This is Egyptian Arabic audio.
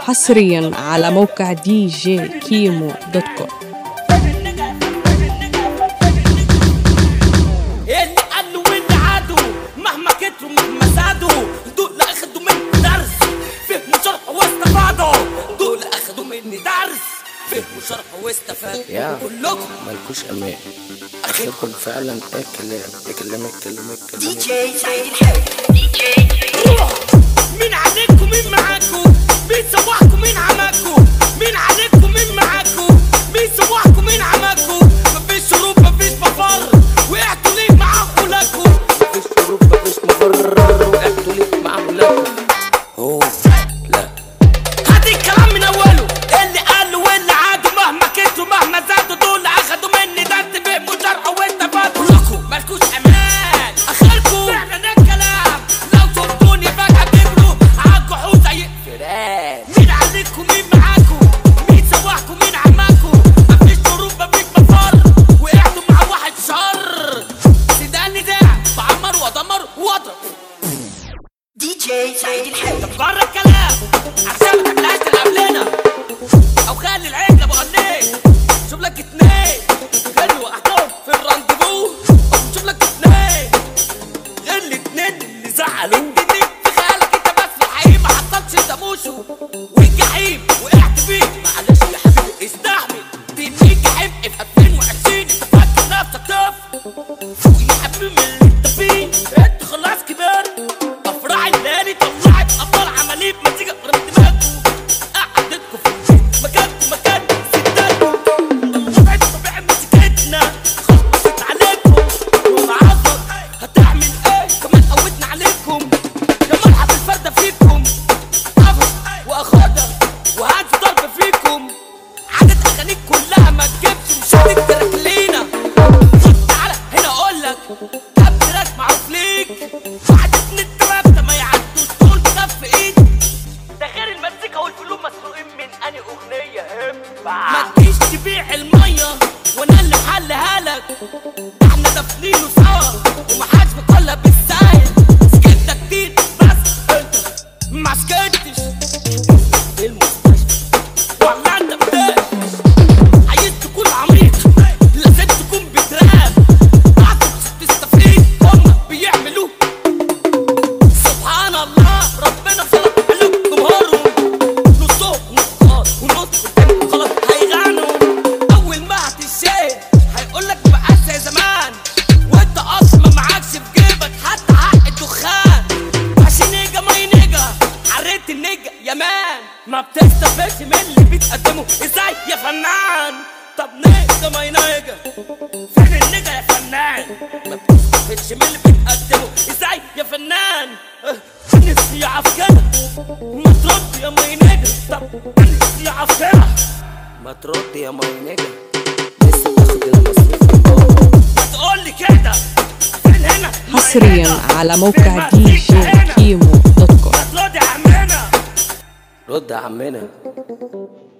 حصريا على موقع دي جي كيمو دوت كوم اللي قالوا واللي عادوا مهما كتروا مهما زادوا دول اخدوا مني درس فهموا شرح واستفادوا دول اخدوا مني درس فهموا شرح واستفادوا يا. كلكم ملكوش امان اخركم فعلا ايه كلام ايه كلامك كلامك كلامك روح مين عليكم مين معاكم مين سواحكم مين عماكم مين عليكم مين معاكم مين سواحكم مين عماكم مفيش شروب مفيش مفر وقعتوا ليه مع خلاكم مفيش شروط مفيش مفرر وقعتوا لي مع ولادكم اوه لا هات الكلام من اوله اللي قالوا واللي عادوا مهما كتروا مهما زادوا دول اخدوا مني ده انت فهموا شرح واستفادوا كلكم مالكوش امان اخركم فعلا الكلام لو شفتوني فجأة تجروا عالجحود زي فيران مين عليكم مين معاكم مين سواحكم مين عماكم مفيش شروط مفيش مفر وقعتوا مع واحد شر سيداني ده بعمر وادمر واضرب دي جي سعيد الحلو طب بره الكلام عشان ما تبلاش اللي قبلنا او خلي العجله بغنيك شوف لك اتنين غني وقعتهم في الرانديفو أو شوف لك اتنين غير الاتنين اللي زعلوا انت دي في خيالك انت بس في الحقيقه ما حصلش انت موشو والجحيم وقعت فيه معلش يا حبيبي استحمل دي دي جحيم في 2020 انت فاكر نفسك طفل فوق يا حبيبي من اللي انت فيه انت خلاص كبرت افراح الليالي طلعت ابطال عمالين بمزيكا غير دماغكم قعدتكم في البيت مكانكم مكان ستاتكم طبيعة طبيعة مزيكتنا خلصت عليكم ومعظم هتعمل ايه كمان قوتنا عليكم يا مرحب الفردة فيكم اخد واخدها وهات ضرب فيكم عدد اغانيك كلها ما تجيبش مش هتترك لينا خد تعالى هنا اقول لك كام تراك معروف ليك واحد اتنين تلاته ما يعدوش دول بكف ايد ده غير المزيكا والفلوس مسروقين من اني اغنيه هبه ما تجيش تبيع الميه وانا اللي محلها لك ده احنا دافنينه سوا ومحدش بيقولها بالسهل سكتك كتير بس انت ما سكتش في المستشفى ولا انت بدأت عايز تكون عميق لازم تكون بتراب عشان تستفيد هما بيعملوا سبحان الله ربنا خلق قلوب جمهورهم نصهم نصات ونص التاني خلاص هيغنوا اول ما هتشير هيقولك بقى زي زمان وانت اصلا ما معكش في جيبك حتى حق الدخان عشان نيجا ما ينيجا عريت النيجا يا مان ما بتستفادش من اللي بتقدمه ازاي يا فنان طب نيجا ما ينيجا فين النيجا يا فنان ما بتستفادش من اللي بتقدمه ازاي يا فنان أه، نفسي اعرف كده ما ترد يا ماينيجا طب نفسي اعرف كده ما ترد يا ماينيجا لسه تاخد المصروف ما تقول لي كده فين هنا حصريا ماينيجا؟ على فين موقع دي مزيكا جي هنا؟ كيمو دوت كوم ما ترد يا عمنا رد يا عمنا